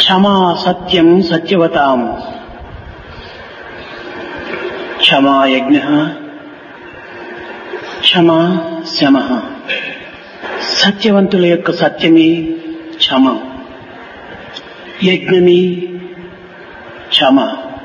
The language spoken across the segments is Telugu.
క్షమా సత్యం సత్యవతాం క్షమా యజ్ఞ క్షమా శమ సత్యవంతుల యొక్క సత్యమే క్షమ యజ్ఞమే క్షమ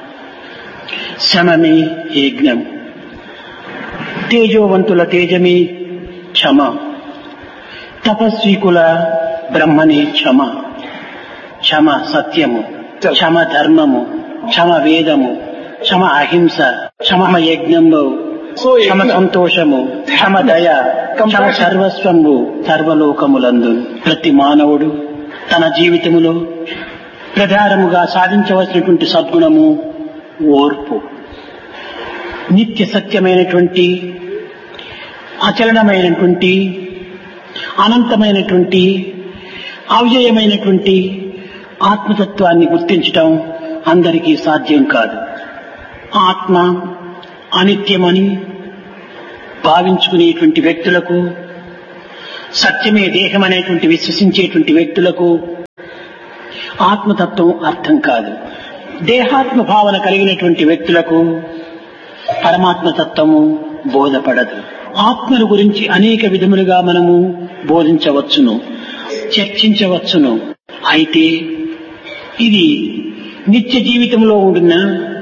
శమమే యజ్ఞం తేజోవంతుల తేజమే క్షమ తపస్వీకుల బ్రహ్మనే క్షమ క్షమ సత్యము క్షమ ధర్మము క్షమ వేదము క్షమ అహింస క్షమ యజ్ఞంలో క్షమ సంతోషము క్షమ దయ క్షమ సర్వస్వంబు సర్వలోకములందు ప్రతి మానవుడు తన జీవితములో ప్రధానముగా సాధించవలసినటువంటి సద్గుణము ఓర్పు నిత్య సత్యమైనటువంటి అచలనమైనటువంటి అనంతమైనటువంటి అవ్యయమైనటువంటి ఆత్మతత్వాన్ని గుర్తించటం అందరికీ సాధ్యం కాదు ఆత్మ అనిత్యమని భావించుకునేటువంటి వ్యక్తులకు సత్యమే దేహం అనేటువంటి విశ్వసించేటువంటి వ్యక్తులకు ఆత్మతత్వం అర్థం కాదు దేహాత్మ భావన కలిగినటువంటి వ్యక్తులకు పరమాత్మ తత్వము బోధపడదు ఆత్మల గురించి అనేక విధములుగా మనము బోధించవచ్చును చర్చించవచ్చును అయితే ఇది నిత్య జీవితంలో ఉండిన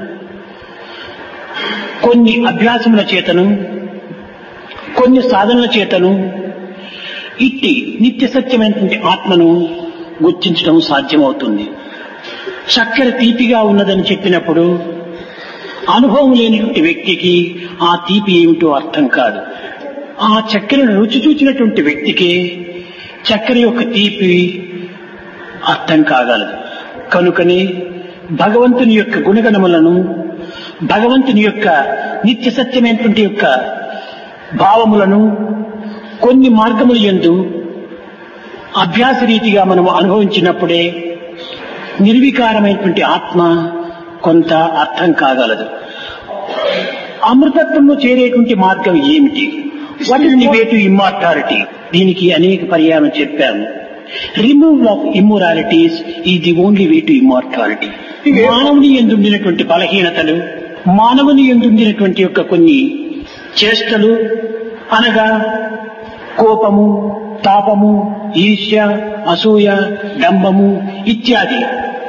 కొన్ని అభ్యాసముల చేతను కొన్ని సాధనల చేతను ఇట్టి నిత్య సత్యమైనటువంటి ఆత్మను గుర్తించడం సాధ్యమవుతుంది చక్కెర తీపిగా ఉన్నదని చెప్పినప్పుడు అనుభవం లేనిటువంటి వ్యక్తికి ఆ తీపి ఏమిటో అర్థం కాదు ఆ చక్కెరను రుచి చూచినటువంటి వ్యక్తికి చక్కెర యొక్క తీపి అర్థం కాగలదు కనుకనే భగవంతుని యొక్క గుణగణములను భగవంతుని యొక్క నిత్య సత్యమైనటువంటి యొక్క భావములను కొన్ని మార్గములు ఎందు అభ్యాస రీతిగా మనము అనుభవించినప్పుడే నిర్వికారమైనటువంటి ఆత్మ కొంత అర్థం కాగలదు అమృతత్వంలో చేరేటువంటి మార్గం ఏమిటి what is the way to immortality దీనికి అనేక పర్యాయం చెప్పాను రిమూవ్ ఆఫ్ ఇమ్మొరాలిటీస్ ఈ the only way to immortality మానవుని ఎందుండినటువంటి బలహీనతలు మానవుని ఎందుండినటువంటి యొక్క కొన్ని చేష్టలు అనగా కోపము తాపము ఈర్ష్య అసూయ డంబము ఇత్యాది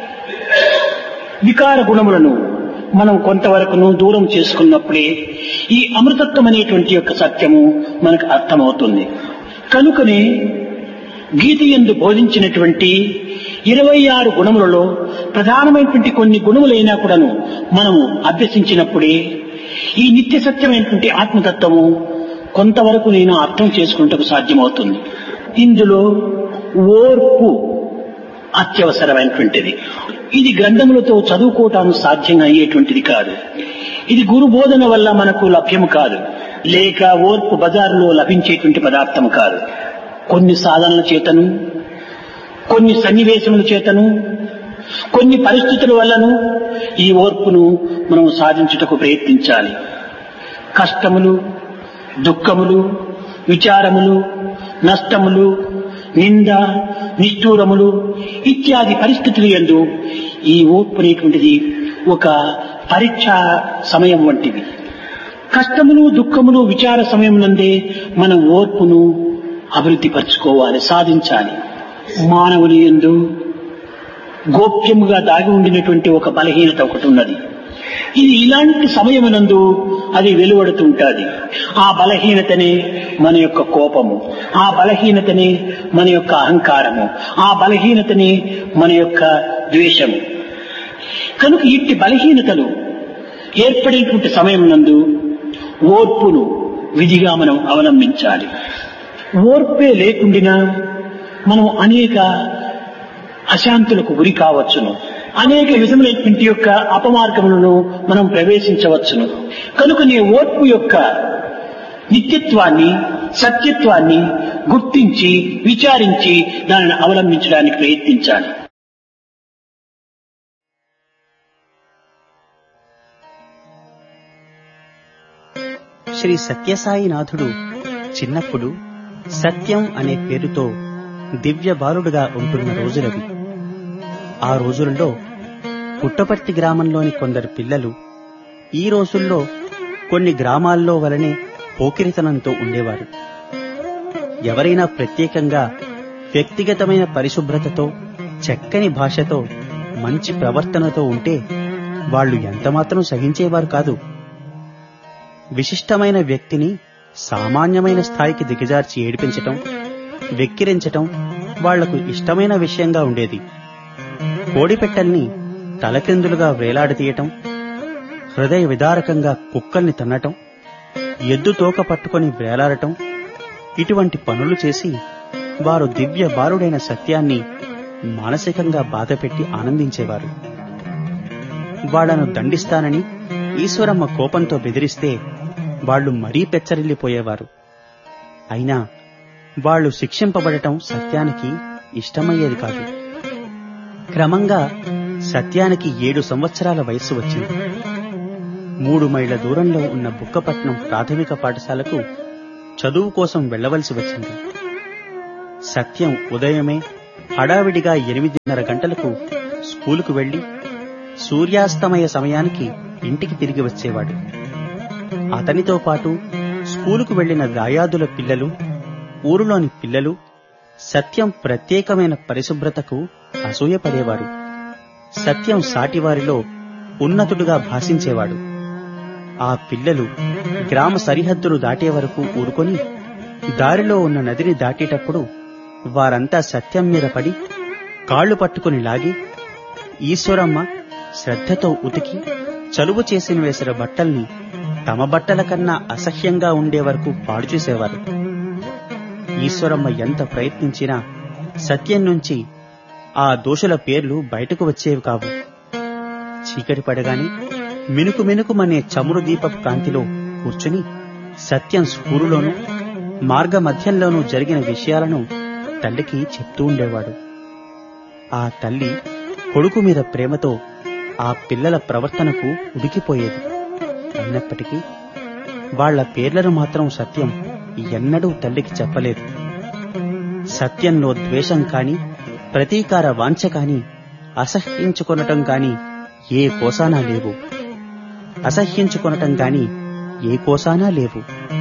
వికార గుణములను మనం కొంతవరకును దూరం చేసుకున్నప్పుడే ఈ అమృతత్వం అనేటువంటి యొక్క సత్యము మనకు అర్థమవుతుంది కనుకనే గీత ఎందు బోధించినటువంటి ఇరవై ఆరు గుణములలో ప్రధానమైనటువంటి కొన్ని గుణములైనా కూడాను మనము అభ్యసించినప్పుడే ఈ నిత్య సత్యమైనటువంటి ఆత్మతత్వము కొంతవరకు నేను అర్థం చేసుకుంటకు సాధ్యమవుతుంది ఇందులో ఓర్పు అత్యవసరమైనటువంటిది ఇది గ్రంథములతో చదువుకోవటానికి సాధ్యం అయ్యేటువంటిది కాదు ఇది గురు బోధన వల్ల మనకు లభ్యము కాదు లేక ఓర్పు బజారులో లభించేటువంటి పదార్థం కాదు కొన్ని సాధనల చేతను కొన్ని సన్నివేశముల చేతను కొన్ని పరిస్థితుల వల్లను ఈ ఓర్పును మనం సాధించుటకు ప్రయత్నించాలి కష్టములు దుఃఖములు విచారములు నష్టములు నింద నిష్ఠూరములు ఇత్యాది పరిస్థితులు ఎందు ఈ ఓర్పు అనేటువంటిది ఒక పరీక్షా సమయం వంటివి కష్టములు దుఃఖములు విచార సమయం నందే మనం ఓర్పును అభివృద్ధి పరచుకోవాలి సాధించాలి మానవుని ఎందు గోప్యముగా దాగి ఉండినటువంటి ఒక బలహీనత ఒకటి ఉన్నది ఇది ఇలాంటి సమయమునందు అది వెలువడుతుంటాది ఆ బలహీనతనే మన యొక్క కోపము ఆ బలహీనతనే మన యొక్క అహంకారము ఆ బలహీనతనే మన యొక్క ద్వేషము కనుక ఇట్టి బలహీనతలు ఏర్పడేటువంటి సమయం నందు ఓర్పును విధిగా మనం అవలంబించాలి ఓర్పే లేకుండినా మనం అనేక అశాంతులకు గురి కావచ్చును అనేక విధములైనటువంటి యొక్క అపమార్గములను మనం ప్రవేశించవచ్చును కనుక నీ ఓర్పు యొక్క నిత్యత్వాన్ని సత్యత్వాన్ని గుర్తించి విచారించి దానిని అవలంబించడానికి ప్రయత్నించాలి శ్రీ సత్యసాయినాథుడు చిన్నప్పుడు సత్యం అనే పేరుతో దివ్య బాలుడుగా ఉంటున్న రోజులవి ఆ రోజుల్లో పుట్టపర్తి గ్రామంలోని కొందరు పిల్లలు ఈ రోజుల్లో కొన్ని గ్రామాల్లో వలనే పోకిరితనంతో ఉండేవారు ఎవరైనా ప్రత్యేకంగా వ్యక్తిగతమైన పరిశుభ్రతతో చక్కని భాషతో మంచి ప్రవర్తనతో ఉంటే వాళ్ళు ఎంతమాత్రం సహించేవారు కాదు విశిష్టమైన వ్యక్తిని సామాన్యమైన స్థాయికి దిగజార్చి ఏడిపించటం వెక్కిరించటం వాళ్లకు ఇష్టమైన విషయంగా ఉండేది కోడిపెట్టల్ని తలక్రిందులుగా వేలాడతీయటం హృదయ విదారకంగా కుక్కల్ని తన్నటం ఎద్దు తోక పట్టుకొని వేలాడటం ఇటువంటి పనులు చేసి వారు దివ్య బాలుడైన సత్యాన్ని మానసికంగా బాధపెట్టి ఆనందించేవారు వాళ్లను దండిస్తానని ఈశ్వరమ్మ కోపంతో బెదిరిస్తే వాళ్ళు మరీ పెచ్చరిల్లిపోయేవారు అయినా వాళ్ళు శిక్షింపబడటం సత్యానికి ఇష్టమయ్యేది కాదు క్రమంగా సత్యానికి ఏడు సంవత్సరాల వయస్సు వచ్చింది మూడు మైళ్ల దూరంలో ఉన్న బుక్కపట్నం ప్రాథమిక పాఠశాలకు చదువు కోసం వెళ్లవలసి వచ్చింది సత్యం ఉదయమే హడావిడిగా ఎనిమిదిన్నర గంటలకు స్కూలుకు వెళ్లి సూర్యాస్తమయ సమయానికి ఇంటికి తిరిగి వచ్చేవాడు అతనితో పాటు స్కూలుకు వెళ్లిన దాయాదుల పిల్లలు ఊరులోని పిల్లలు సత్యం ప్రత్యేకమైన పరిశుభ్రతకు అసూయపడేవారు సత్యం సాటివారిలో ఉన్నతుడుగా భాషించేవాడు ఆ పిల్లలు గ్రామ సరిహద్దులు దాటే వరకు ఊరుకొని దారిలో ఉన్న నదిని దాటేటప్పుడు వారంతా సత్యం మీద పడి కాళ్లు పట్టుకుని లాగి ఈశ్వరమ్మ శ్రద్ధతో ఉతికి చలువు చేసిన వేసిన బట్టల్ని తమ బట్టల కన్నా అసహ్యంగా ఉండే వరకు పాడు చేసేవారు ఈశ్వరమ్మ ఎంత ప్రయత్నించినా సత్యం నుంచి ఆ దోషుల పేర్లు బయటకు వచ్చేవి కావు చీకటి పడగానే మినుకు మినుకుమనే చమురు దీపపు కాంతిలో కూర్చుని సత్యం స్కూలులోనూ మార్గ మధ్యంలోనూ జరిగిన విషయాలను తల్లికి చెప్తూ ఉండేవాడు ఆ తల్లి కొడుకు మీద ప్రేమతో ఆ పిల్లల ప్రవర్తనకు ఉడికిపోయేది అయినప్పటికీ వాళ్ల పేర్లను మాత్రం సత్యం ఎన్నడూ తల్లికి చెప్పలేదు సత్యంలో ద్వేషం కాని ప్రతీకార వాంఛ కాని అసహ్యించుకొనటం కాని ఏ కోసానా లేవు అసహ్యించుకొనటం గాని ఏ కోసానా లేవు